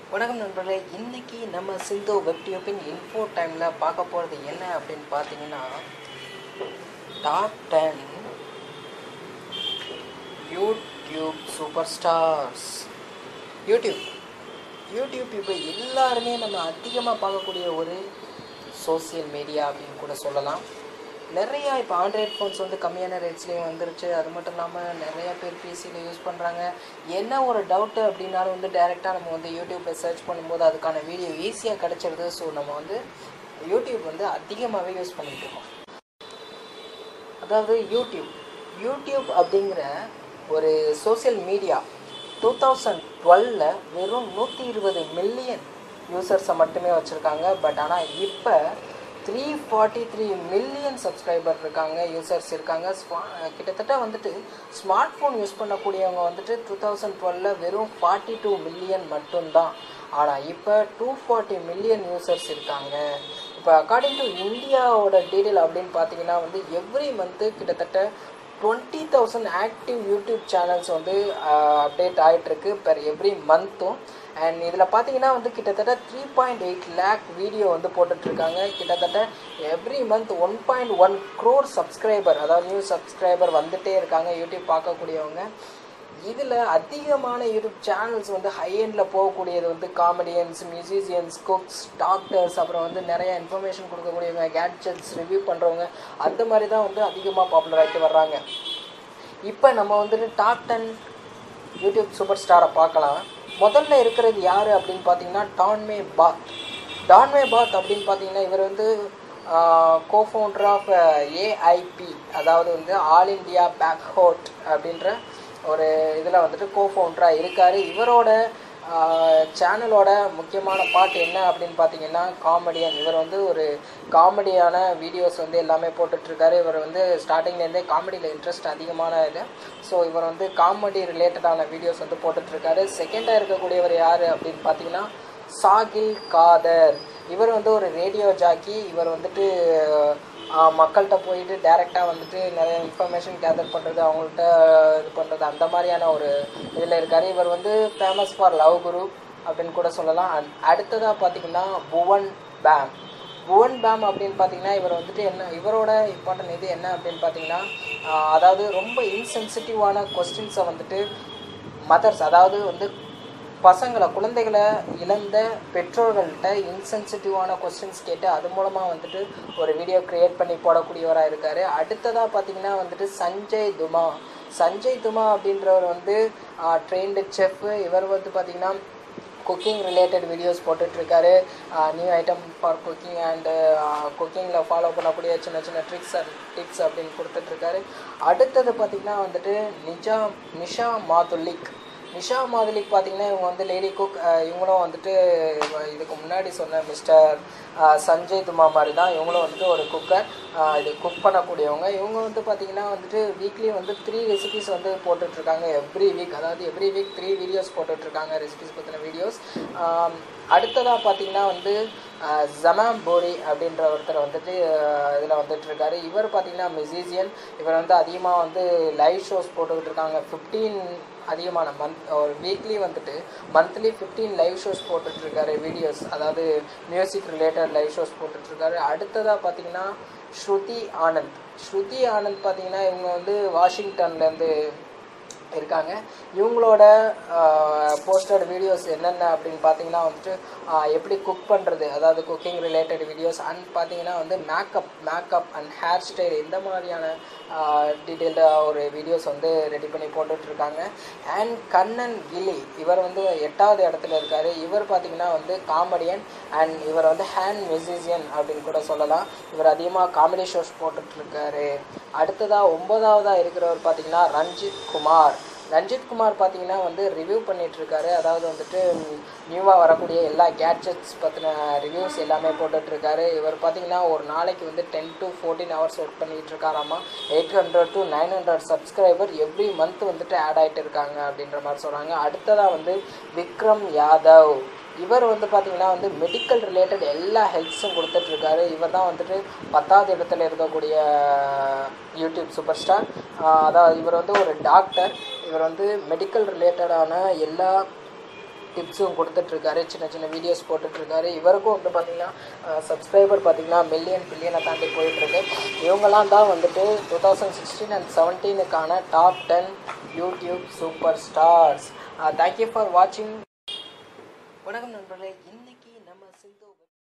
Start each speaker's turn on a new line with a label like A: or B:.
A: வணக்கம் நண்பர்களே இன்னைக்கு நம்ம சிந்து வெப்டியூப்பின் இன்ஃபோ டைமில் பார்க்க போகிறது என்ன அப்படின்னு பார்த்தீங்கன்னா top ten YouTube super stars YouTube YouTube இப்போ எல்லாருமே நம்ம அதிகமாக பார்க்கக்கூடிய ஒரு சோசியல் மீடியா அப்படின்னு கூட சொல்லலாம் நிறையா இப்போ ஆண்ட்ராய்ட் ஃபோன்ஸ் வந்து கம்மியான ரேட்ஸ்லேயும் வந்துருச்சு அது மட்டும் இல்லாமல் நிறையா பேர் பிசியில் யூஸ் பண்ணுறாங்க என்ன ஒரு டவுட்டு அப்படின்னாலும் வந்து டைரெக்டாக நம்ம வந்து யூடியூப்பில் சர்ச் பண்ணும்போது அதுக்கான வீடியோ ஈஸியாக கிடச்சிருது ஸோ நம்ம வந்து யூடியூப் வந்து அதிகமாகவே யூஸ் பண்ணிகிட்டு இருக்கோம் அதாவது யூடியூப் யூடியூப் அப்படிங்கிற ஒரு சோஷியல் மீடியா டூ தௌசண்ட் டுவெலில் வெறும் நூற்றி இருபது மில்லியன் யூசர்ஸை மட்டுமே வச்சுருக்காங்க பட் ஆனால் இப்போ three forty three million subscriber இருக்காங்க யூசர்ஸ் இருக்காங்க ஸ்மா கிட்டத்தட்ட வந்துட்டு ஸ்மார்ட் ஃபோன் யூஸ் பண்ணக்கூடியவங்க வந்துட்டு டூ தௌசண்ட் டுவெலில் வெறும் ஃபார்ட்டி டூ மில்லியன் மட்டும்தான் ஆனால் இப்போ டூ ஃபார்ட்டி மில்லியன் யூசர்ஸ் இருக்காங்க இப்போ அக்கார்டிங் டு இந்தியாவோட டீட்டெயில் அப்படின்னு பார்த்தீங்கன்னா வந்து எவ்ரி மந்த்து கிட்டத்தட்ட twenty thousand active YouTube channels வந்து அப்டேட் ஆகிட்டுருக்கு பெர் எவ்ரி மந்த்தும் அண்ட் இதில் பார்த்தீங்கன்னா வந்து கிட்டத்தட்ட three point eight lakh video வந்து போட்டுட்ருக்காங்க கிட்டத்தட்ட every month one point one crore subscriber அதாவது நியூ சப்ஸ்கிரைபர் வந்துகிட்டே இருக்காங்க யூடியூப் பார்க்கக்கூடியவங்க இதில் அதிகமான யூடியூப் சேனல்ஸ் வந்து ஹை எண்டில் போகக்கூடியது வந்து காமெடியன்ஸ் மியூசிஷியன்ஸ் குக்ஸ் டாக்டர்ஸ் அப்புறம் வந்து நிறைய இன்ஃபர்மேஷன் கொடுக்கக்கூடியவங்க கேட்ஜெட்ஸ் ரிவ்யூ பண்ணுறவங்க அந்த மாதிரி தான் வந்து அதிகமாக பாப்புலர் ஆகிட்டு வர்றாங்க இப்போ நம்ம வந்துட்டு டாப் டென் யூடியூப் சூப்பர் ஸ்டாரை பார்க்கலாம் முதல்ல இருக்கிறது யார் அப்படின்னு பார்த்தீங்கன்னா டான்மே பாத் டான்மே பாத் அப்படின்னு பார்த்தீங்கன்னா இவர் வந்து கோஃபவுண்டர் ஆஃப் ஏஐபி அதாவது வந்து ஆல் இண்டியா பேக்ஹோட் அப்படின்ற ஒரு இதில் வந்துட்டு கோஃபவுண்டராக இருக்கார் இவரோட சேனலோட முக்கியமான பாட்டு என்ன அப்படின்னு பார்த்தீங்கன்னா காமெடியன் இவர் வந்து ஒரு காமெடியான வீடியோஸ் வந்து எல்லாமே போட்டுட்ருக்காரு இவர் வந்து ஸ்டார்டிங்லேருந்தே காமெடியில் இன்ட்ரெஸ்ட் அதிகமான இது ஸோ இவர் வந்து காமெடி ரிலேட்டடான வீடியோஸ் வந்து போட்டுட்ருக்காரு செகண்டாக இருக்கக்கூடியவர் யார் அப்படின்னு பார்த்தீங்கன்னா சாகில் காதர் இவர் வந்து ஒரு ரேடியோ ஜாக்கி இவர் வந்துட்டு மக்கள்கிட்ட போயிட்டு டைரெக்டாக வந்துட்டு நிறைய இன்ஃபர்மேஷன் கேதர் பண்ணுறது அவங்கள்ட்ட இது பண்ணுறது அந்த மாதிரியான ஒரு இதில் இருக்கார் இவர் வந்து ஃபேமஸ் ஃபார் லவ் குரு அப்படின்னு கூட சொல்லலாம் அடுத்ததாக பார்த்தீங்கன்னா புவன் பேம் புவன் பேம் அப்படின்னு பார்த்தீங்கன்னா இவர் வந்துட்டு என்ன இவரோட இம்பார்ட்டன்ட் இது என்ன அப்படின்னு பார்த்தீங்கன்னா அதாவது ரொம்ப இன்சென்சிட்டிவான கொஸ்டின்ஸை வந்துட்டு மதர்ஸ் அதாவது வந்து பசங்களை குழந்தைகளை இழந்த பெற்றோர்கள்ட்ட இன்சென்சிட்டிவான கொஸ்டின்ஸ் கேட்டு அது மூலமாக வந்துட்டு ஒரு வீடியோ க்ரியேட் பண்ணி போடக்கூடியவராக இருக்கார் அடுத்ததாக பார்த்தீங்கன்னா வந்துட்டு சஞ்சய் துமா சஞ்சய் துமா அப்படின்றவர் வந்து ட்ரெயின்டு செஃப் இவர் வந்து பார்த்திங்கன்னா குக்கிங் ரிலேட்டட் வீடியோஸ் போட்டுட்ருக்காரு new item for cooking and குக்கிங்கில் ஃபாலோ பண்ணக்கூடிய சின்ன சின்ன ட்ரிக்ஸ் அண்ட் டிப்ஸ் அப்படின்னு கொடுத்துட்ருக்காரு அடுத்தது பார்த்திங்கன்னா வந்துட்டு நிஜா நிஷா மாதுலிக் நிஷா மாதுலிக் பார்த்தீங்கன்னா இவங்க வந்து லேடி குக் இவங்களும் வந்துட்டு இதுக்கு முன்னாடி சொன்ன மிஸ்டர் சஞ்சய் துமா மாதிரி தான் இவங்களும் வந்துட்டு ஒரு குக்கர் இது குக் பண்ணக்கூடியவங்க இவங்க வந்து பார்த்திங்கன்னா வந்துட்டு வீக்லி வந்து த்ரீ ரெசிபிஸ் வந்து போட்டுட்ருக்காங்க எவ்ரி வீக் அதாவது எவ்ரி வீக் த்ரீ வீடியோஸ் போட்டுட்ருக்காங்க ரெசிபிஸ் பற்றின வீடியோஸ் அடுத்ததாக பார்த்தீங்கன்னா வந்து ஜமாம் போரி அப்படின்ற ஒருத்தர் வந்துட்டு இதில் வந்துட்டு இருக்காரு இவர் பார்த்தீங்கன்னா மியூசிஷியன் இவர் வந்து அதிகமாக வந்து லைவ் ஷோஸ் போட்டுக்கிட்டு இருக்காங்க ஃபிஃப்டீன் அதிகமான மந்த் ஒரு வீக்லி வந்துட்டு மந்த்லி ஃபிஃப்டீன் லைவ் ஷோஸ் போட்டுட்ருக்காரு வீடியோஸ் அதாவது மியூசிக் ரிலேட்டட் லைவ் ஷோஸ் போட்டுட்ருக்காரு அடுத்ததாக பார்த்தீங்கன்னா ஸ்ருதி ஆனந்த் ஸ்ருதி ஆனந்த் பார்த்தீங்கன்னா இவங்க வந்து வாஷிங்டன்லேருந்து இருக்காங்க இவங்களோட போஸ்டட் வீடியோஸ் என்னென்ன அப்படின்னு பார்த்தீங்கன்னா வந்துட்டு எப்படி குக் பண்ணுறது அதாவது குக்கிங் ரிலேட்டட் வீடியோஸ் அண்ட் பார்த்தீங்கன்னா வந்து makeup makeup and hair style இந்த மாதிரியான டீட்டெயில்டாக ஒரு வீடியோஸ் வந்து ரெடி பண்ணி போட்டுட்ருக்காங்க அண்ட் கண்ணன் கிலி இவர் வந்து எட்டாவது இடத்துல இருக்கார் இவர் பார்த்தீங்கன்னா வந்து காமெடியன் அண்ட் இவர் வந்து ஹேண்ட் மியூசிஷியன் அப்படின்னு கூட சொல்லலாம் இவர் அதிகமாக காமெடி ஷோஸ் போட்டுட்ருக்காரு அடுத்ததாக ஒன்பதாவதாக இருக்கிறவர் பார்த்தீங்கன்னா ரஞ்சித் குமார் ரஞ்சித் குமார் பார்த்தீங்கன்னா வந்து ரிவ்யூ பண்ணிகிட்ருக்காரு அதாவது வந்துட்டு நியூவாக வரக்கூடிய எல்லா கேட்ஜெட்ஸ் பற்றின ரிவ்யூஸ் எல்லாமே போட்டுட்ருக்காரு இவர் பார்த்தீங்கன்னா ஒரு நாளைக்கு வந்து ten to fourteen hours work பண்ணிகிட்டு இருக்காராமா eight hundred to nine hundred subscriber every month வந்துட்டு ஆட் ஆகிட்டு இருக்காங்க அப்படின்ற மாதிரி சொல்கிறாங்க அடுத்ததாக வந்து விக்ரம் யாதவ் இவர் வந்து பார்த்தீங்கன்னா வந்து மெடிக்கல் ரிலேட்டட் எல்லா ஹெல்ப்ஸும் கொடுத்துட்ருக்காரு இவர் தான் வந்துட்டு பத்தாவது இடத்துல இருக்கக்கூடிய யூடியூப் சூப்பர் ஸ்டார் அதாவது இவர் வந்து ஒரு டாக்டர் இவர் வந்து மெடிக்கல் ரிலேட்டடான எல்லா டிப்ஸும் கொடுத்துட்ருக்காரு சின்ன சின்ன வீடியோஸ் போட்டுட்ருக்காரு இவருக்கும் வந்து பார்த்திங்கன்னா சப்ஸ்கிரைபர் பார்த்திங்கன்னா மில்லியன் பில்லியனை தாண்டி போயிட்டுருக்கு இவங்கெல்லாம் தான் வந்துட்டு டூ தௌசண்ட் சிக்ஸ்டீன் அண்ட் செவன்டீனுக்கான top ten YouTube super stars thank you for வாட்சிங் வணக்கம் நண்பர்களே இன்னைக்கு நம்ம சிந்து